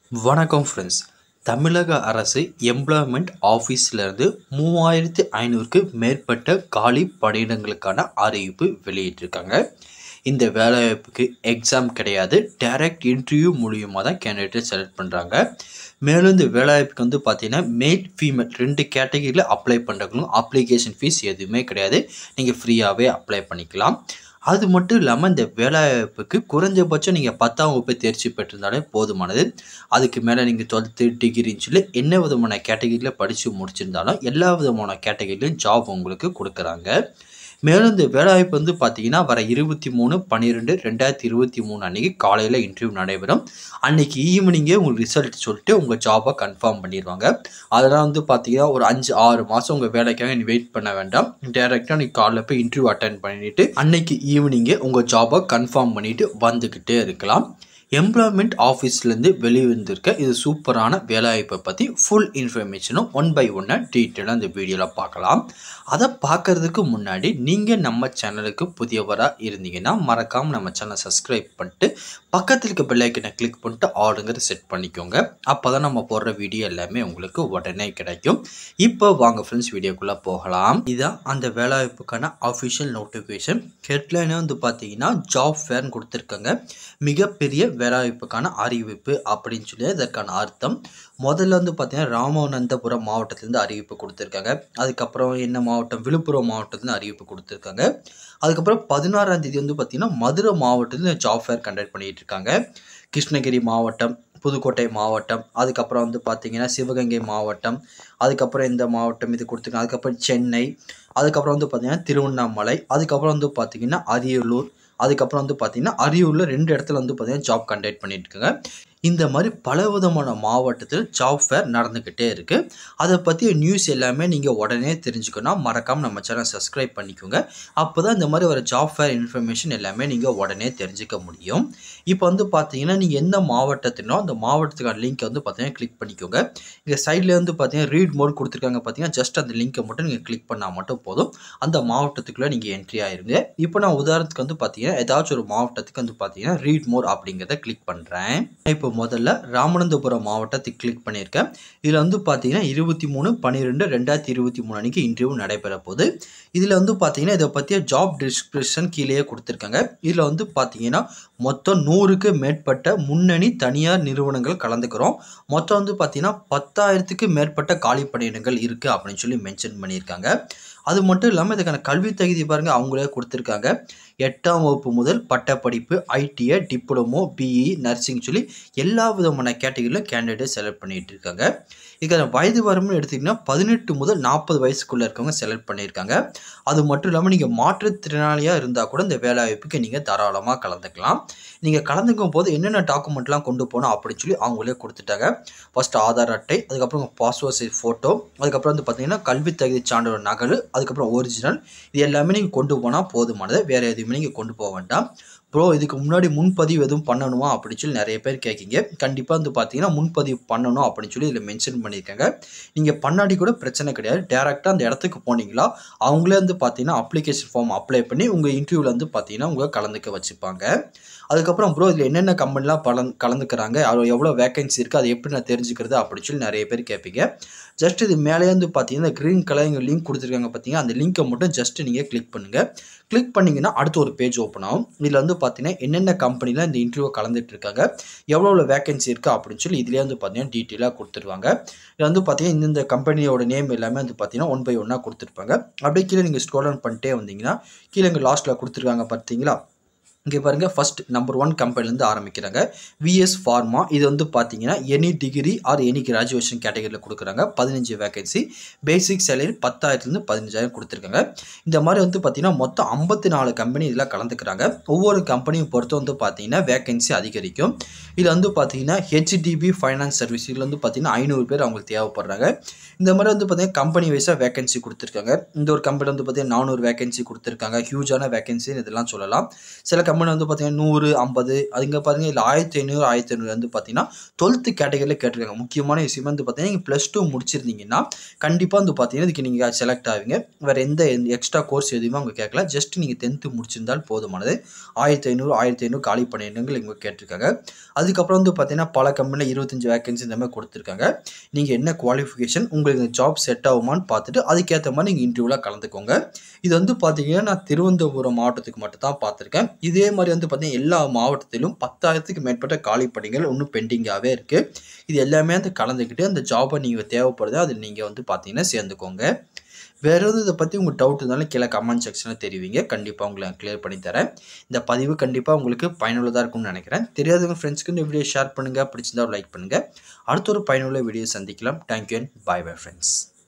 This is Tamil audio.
வணக்கம் ஃப்ரெண்ட்ஸ் தமிழக அரசு எம்ப்ளாய்மெண்ட் ஆஃபீஸ்லேருந்து மூவாயிரத்தி ஐநூறுக்கு மேற்பட்ட காலி பணியிடங்களுக்கான அறிவிப்பு வெளியிட்டிருக்காங்க இந்த வேலைவாய்ப்புக்கு எக்ஸாம் கிடையாது டைரக்ட் இன்டர்வியூ மூலியமாக தான் கேண்டிடேட்டை செலக்ட் பண்ணுறாங்க மேலும் இந்த வேலைவாய்ப்புக்கு வந்து பார்த்தீங்கன்னா மேல் ஃபீமேல் ரெண்டு கேட்டகரியில் அப்ளை பண்ணுறவங்களும் அப்ளிகேஷன் ஃபீஸ் எதுவுமே கிடையாது நீங்கள் ஃப்ரீயாகவே அப்ளை பண்ணிக்கலாம் அது மட்டும் இல்லாமல் இந்த வேலைவாய்ப்புக்கு குறைஞ்சபட்சம் நீங்கள் பத்தாம் வகுப்பை தேர்ச்சி பெற்றிருந்தாலே போதுமானது அதுக்கு மேலே நீங்கள் டுவெல்த்து டிகிரின்னு சொல்லி என்ன விதமான கேட்டகரியில் படித்து முடிச்சிருந்தாலும் எல்லா விதமான கேட்டகரிலையும் ஜாப் உங்களுக்கு கொடுக்குறாங்க மேலும் இந்த வேலைவாய்ப்பு வந்து பார்த்தீங்கன்னா வர இருபத்தி மூணு பன்னிரெண்டு ரெண்டாயிரத்தி இருபத்தி மூணு அன்றைக்கி காலையில் இன்டர்வியூ நடைபெறும் அன்றைக்கி ஈவினிங்கே உங்களுக்கு ரிசல்ட் சொல்லிட்டு உங்கள் ஜாபை கன்ஃபார்ம் பண்ணிடுவாங்க அதெல்லாம் வந்து பார்த்தீங்கன்னா ஒரு அஞ்சு ஆறு மாதம் உங்கள் வேலைக்காக நீ வெயிட் பண்ண வேண்டாம் டேரெக்டாக நீ காலைல போய் இன்டர்வியூ அட்டன் பண்ணிவிட்டு அன்னைக்கு ஈவினிங்கே உங்கள் ஜாபை கன்ஃபார்ம் பண்ணிவிட்டு வந்துக்கிட்டே இருக்கலாம் எம்ப்ளாய்மெண்ட் ஆஃபீஸ்லேருந்து வெளிவந்திருக்க இது சூப்பரான வேலைவாய்ப்பை பற்றி ஃபுல் இன்ஃபர்மேஷனும் ஒன் பை ஒன்னாக டீட்டெயிலாக இந்த வீடியோவில் பார்க்கலாம் அதை பார்க்கறதுக்கு முன்னாடி நீங்கள் நம்ம சேனலுக்கு புதியவராக இருந்தீங்கன்னா மறக்காமல் நம்ம சேனலை சப்ஸ்கிரைப் பண்ணிட்டு பக்கத்தில் இருக்க பெல்லைக்கனை கிளிக் பண்ணிட்டு ஆளுங்கிற செட் பண்ணிக்கோங்க அப்போ தான் நம்ம போடுற வீடியோ எல்லாமே உங்களுக்கு உடனே கிடைக்கும் இப்போ வாங்க ஃப்ரெண்ட்ஸ் வீடியோக்குள்ளே போகலாம் இதான் அந்த வேலைவாய்ப்புக்கான அஃபிஷியல் நோட்டிஃபிகேஷன் ஹெட்லைனே வந்து பார்த்தீங்கன்னா ஜாப் ஃபேர்னு கொடுத்துருக்காங்க மிகப்பெரிய வேலைவாய்ப்புக்கான அறிவிப்பு அப்படின்னு சொல்லி இதற்கான அர்த்தம் முதல்ல வந்து பார்த்தீங்கன்னா ராமநாதபுரம் மாவட்டத்திலேருந்து அறிவிப்பு கொடுத்துருக்காங்க அதுக்கப்புறம் என்ன மாவட்டம் விழுப்புரம் மாவட்டத்துலேருந்து அறிவிப்பு கொடுத்துருக்காங்க அதுக்கப்புறம் பதினாறாம் தேதி வந்து பார்த்தீங்கன்னா மதுரை மாவட்டத்தில் ஜாப் ஃபேர் கண்டக்ட் பண்ணிகிட்டு இருக்காங்க கிருஷ்ணகிரி மாவட்டம் புதுக்கோட்டை மாவட்டம் அதுக்கப்புறம் வந்து பார்த்திங்கன்னா சிவகங்கை மாவட்டம் அதுக்கப்புறம் இந்த மாவட்டம் இது கொடுத்துருக்காங்க அதுக்கப்புறம் சென்னை அதுக்கப்புறம் வந்து பார்த்திங்கன்னா திருவண்ணாமலை அதுக்கப்புறம் வந்து பார்த்திங்கன்னா அரியலூர் அதுக்கப்புறம் வந்து பார்த்திங்கன்னா அரியூரில் ரெண்டு இடத்துல வந்து பார்த்திங்கன்னா ஜாப் கண்டக்ட் பண்ணிட்டு இருக்காங்க இந்த மாதிரி பல விதமான மாவட்டத்தில் ஜாப் ஃபேர் நடந்துக்கிட்டே இருக்குது அதை பற்றிய நியூஸ் எல்லாமே நீங்கள் உடனே தெரிஞ்சுக்கணும் மறக்காமல் நம்ம சேனல் சப்ஸ்கிரைப் பண்ணிக்கோங்க அப்போ தான் இந்த மாதிரி ஒரு ஜாப் ஃபேர் இன்ஃபர்மேஷன் எல்லாமே நீங்கள் உடனே தெரிஞ்சுக்க முடியும் இப்போ வந்து பார்த்தீங்கன்னா நீங்கள் எந்த மாவட்டத்தினோ அந்த மாவட்டத்துக்கான லிங்க்கை வந்து பார்த்தீங்கன்னா கிளிக் பண்ணிக்கோங்க இங்கே சைடில் வந்து பார்த்தீங்கன்னா ரீட் மோட் கொடுத்துருக்காங்க பார்த்தீங்கன்னா ஜஸ்ட் அந்த லிங்க்கை மட்டும் நீங்கள் கிளிக் பண்ணால் மட்டும் போதும் அந்த மாவட்டத்துக்குள்ளே நீங்கள் என்ட்ரி ஆயிருங்க இப்போ நான் உதாரணத்துக்கு வந்து பார்த்தீங்கன்னா ஏதாச்சும் ஒரு மாவட்டத்துக்கு வந்து பார்த்தீங்கன்னா ரீட் மோர் அப்படிங்கிறத கிளிக் பண்ணுறேன் இப்போ முதல்ல ராமநாதபுரம் மாவட்டத்தை கிளிக் பண்ணியிருக்கேன் இதில் வந்து பார்த்தீங்கன்னா இருபத்தி மூணு பன்னிரெண்டு ரெண்டாயிரத்தி இருபத்தி மூணு அன்றைக்கி இன்டர்வியூ நடைபெற போகுது இதில் வந்து பார்த்தீங்கன்னா இதை பற்றிய ஜாப் டிஸ்கிரிப்ஷன் கீழேயே கொடுத்துருக்காங்க இதில் வந்து பார்த்தீங்கன்னா மொத்தம் நூறுக்கு மேற்பட்ட முன்னணி தனியார் நிறுவனங்கள் கலந்துக்கிறோம் மொத்தம் வந்து பார்த்தீங்கன்னா பத்தாயிரத்துக்கு மேற்பட்ட காலி பணியிடங்கள் இருக்குது அப்படின்னு சொல்லி மென்ஷன் பண்ணியிருக்காங்க அது மட்டும் இல்லாமல் இதுக்கான கல்வி தகுதி பாருங்கள் அவங்களே கொடுத்துருக்காங்க எட்டாம் வகுப்பு முதல் பட்டப்படிப்பு ஐடிஐ டிப்ளமோ பிஇ நர்சிங் சொல்லி எல்லா விதமான கேட்டகரியிலும் கேண்டிடேட் செலக்ட் பண்ணிட்டு இருக்காங்க இதுக்கான வயது வரம்புன்னு எடுத்திங்கன்னா பதினெட்டு முதல் நாற்பது வயசுக்குள்ளே இருக்கவங்க செலக்ட் பண்ணியிருக்காங்க அது மட்டும் இல்லாமல் நீங்கள் மாற்றுத்திறனாளியாக இருந்தால் கூட இந்த வேலைவாய்ப்புக்கு நீங்கள் தாராளமாக கலந்துக்கலாம் நீங்கள் கலந்துக்கும் போது என்னென்ன டாக்குமெண்ட்லாம் கொண்டு போகணும் அப்படின்னு சொல்லி அவங்களே கொடுத்துட்டாங்க ஃபர்ஸ்ட் ஆதார் அட்டை அதுக்கப்புறம் பாஸ்போர்ட் சைஸ் ஃபோட்டோ அதுக்கப்புறம் வந்து பார்த்தீங்கன்னா கல்வி தகுதி சான்றோட நகல் அதுக்கப்புறம் ஒரிஜினல் இது எல்லாமே நீங்கள் கொண்டு போனால் போதுமானது வேறு எதுவுமே நீங்கள் கொண்டு போக வேண்டாம் ப்ரோ இதுக்கு முன்னாடி முன்பதிவு எதுவும் பண்ணணுமா அப்படின்னு சொல்லி நிறைய பேர் கேட்கிங்க கண்டிப்பாக வந்து பார்த்தீங்கன்னா முன்பதிவு பண்ணணும் அப்படின்னு சொல்லி இதில் மென்ஷன் பண்ணியிருக்காங்க நீங்கள் பண்ணாடி கூட பிரச்சனை கிடையாது டேரெக்டாக அந்த இடத்துக்கு போனீங்களா அவங்களே வந்து பார்த்தீங்கன்னா அப்ளிகேஷன் ஃபார்ம் அப்ளை பண்ணி உங்கள் இன்டர்வியூவில் வந்து பார்த்தீங்கன்னா உங்களை கலந்துக்க வச்சுப்பாங்க அதுக்கப்புறம் ப்ரோ இதில் என்னென்ன கம்பெனிலாம் பலன் கலந்துக்கிறாங்க அது எவ்வளோ வேகன்சி இருக்குது அதை எப்படி நான் தெரிஞ்சுக்கிறது அப்படின்னு சொல்லி நிறைய பேர் கேட்பீங்க ஜஸ்ட் இது மேலே வந்து பார்த்தீங்கன்னா க்ரீன் கலர் இங்கே லிங்க் கொடுத்துருக்காங்க பார்த்தீங்கன்னா அந்த லிங்க்கை மட்டும் ஜஸ்ட் நீங்கள் கிளிக் பண்ணுங்கள் கிளிக் பண்ணிங்கன்னா அடுத்து ஒரு பேஜ் ஓப்பன் ஆகும் இதில் வந்து பார்த்தீங்கன்னா என்னென்ன கம்பெனியில் இந்த இன்டர்வியூ கலந்துட்டு இருக்காங்க எவ்வளோ வேகன்சி இருக்குது அப்படின்னு சொல்லி இதுலேயே வந்து பார்த்தீங்கன்னா டீட்டெயிலாக கொடுத்துருவாங்க இது வந்து பார்த்தீங்கன்னா இந்தந்த கம்பெனியோட நேம் எல்லாமே வந்து பார்த்தீங்கன்னா ஒன் பை ஒன்னாக கொடுத்துருப்பாங்க அப்படியே கீழே நீங்கள் ஸ்க்ரோல் டவுன் பண்ணிட்டே வந்தீங்கன்னா கீழே இங்கே லாஸ்ட்டில் கொடுத்துருக்காங்க பார்த்தீங்களா இங்கே பாருங்கள் ஃபஸ்ட் நம்பர் ஒன் கம்பெனிலேருந்து ஆரம்பிக்கிறாங்க விஎஸ் ஃபார்மா இது வந்து பார்த்தீங்கன்னா any degree or any graduation கேட்டகரியில் கொடுக்குறாங்க பதினஞ்சு வேகன்சி பேசிக் சேலரி பத்தாயிரத்துலேருந்து பதினஞ்சாயிரம் கொடுத்துருக்காங்க இந்த மாதிரி வந்து பார்த்தீங்கன்னா மொத்தம் ஐம்பத்தி நாலு கம்பெனி இதில் கலந்துக்கிறாங்க ஒவ்வொரு கம்பெனியும் பொறுத்து வந்து பார்த்தீங்கன்னா வேகன்சி அதிகரிக்கும் இதில் வந்து பார்த்தீங்கன்னா ஹெச்டிபி ஃபைனான்ஸ் சர்வீஸ் இதில் வந்து பார்த்தீங்கன்னா ஐநூறு பேர் அவங்களுக்கு தேவைப்படுறாங்க இந்த மாதிரி வந்து பார்த்தீங்கன்னா கம்பெனி வைஸாக வேகன்சி கொடுத்துருக்காங்க இந்த ஒரு கம்பெனி வந்து பார்த்தீங்கன்னா நானூறு வேகன்சி கொடுத்துருக்காங்க ஹியூஜான வேகன்சி இதெல்லாம் சொல்லலாம் சில கம்பெனி வந்து பார்த்தீங்கன்னா நூறு ஐம்பது அதுங்க பாருங்க இல்லை ஆயிரத்தி ஐநூறு ஆயிரத்தி ஐநூறு வந்து பார்த்தீங்கன்னா டுவெல்த்து கேட்டகரியில் கேட்டிருக்காங்க முக்கியமான விஷயம் வந்து பார்த்தீங்கன்னா நீங்கள் ப்ளஸ் டூ முடிச்சிருந்தீங்கன்னா கண்டிப்பாக வந்து பார்த்தீங்கன்னா இதுக்கு நீங்கள் செலக்ட் ஆவீங்க வேறு எந்த எக்ஸ்ட்ரா கோர்ஸ் எதுவுமே அவங்க கேட்கல ஜஸ்ட் நீங்கள் டென்த்து முடிச்சிருந்தால் போதுமானது ஆயிரத்தி ஐநூறு ஆயிரத்தி ஐநூறு காலி பணியிடங்கள் இவங்க கேட்டிருக்காங்க அதுக்கப்புறம் வந்து பார்த்தீங்கன்னா பல கம்பெனியில் இருபத்தஞ்சு வேகன்சி இந்த மாதிரி கொடுத்துருக்காங்க நீங்கள் என்ன குவாலிஃபிகேஷன் உங்களுக்கு ஜாப் செட் ஆகுமான்னு பார்த்துட்டு அதுக்கேற்ற மாதிரி நீங்கள் இன்டர்வியூவில் கலந்துக்கோங்க இது வந்து பார்த்தீங்கன்னா நான் திருவனந்தபுரம் மாவட்டத்துக்கு மட்டும் தான் பார்த்துருக்கேன் இதே மாதிரி வந்து பார்த்தீங்கன்னா எல்லா மாவட்டத்திலும் பத்தாயிரத்துக்கு மேற்பட்ட காலி பணிகள் இன்னும் பெண்டிங்காகவே இருக்குது இது எல்லாமே வந்து கலந்துக்கிட்டு அந்த ஜாபை நீங்கள் தேவைப்படுது அதில் நீங்கள் வந்து பார்த்தீங்கன்னா சேர்ந்துக்கோங்க வேறு எதுவும் இதை பற்றி உங்கள் டவுட் இருந்தாலும் கீழே கமெண்ட் செக்ஷனில் தெரிவிங்க கண்டிப்பாக உங்களை கிளியர் பண்ணி தரேன் இந்த பதிவு கண்டிப்பாக உங்களுக்கு பயனுள்ளதாக இருக்கும்னு நினைக்கிறேன் தெரியாதவங்க ஃப்ரெண்ட்ஸ்க்கு இந்த வீடியோ ஷேர் பண்ணுங்கள் பிடிச்சிருந்தா லைக் பண்ணுங்கள் அடுத்த ஒரு பயனுள்ள வீடியோ சந்திக்கலாம் thank you and bye bye friends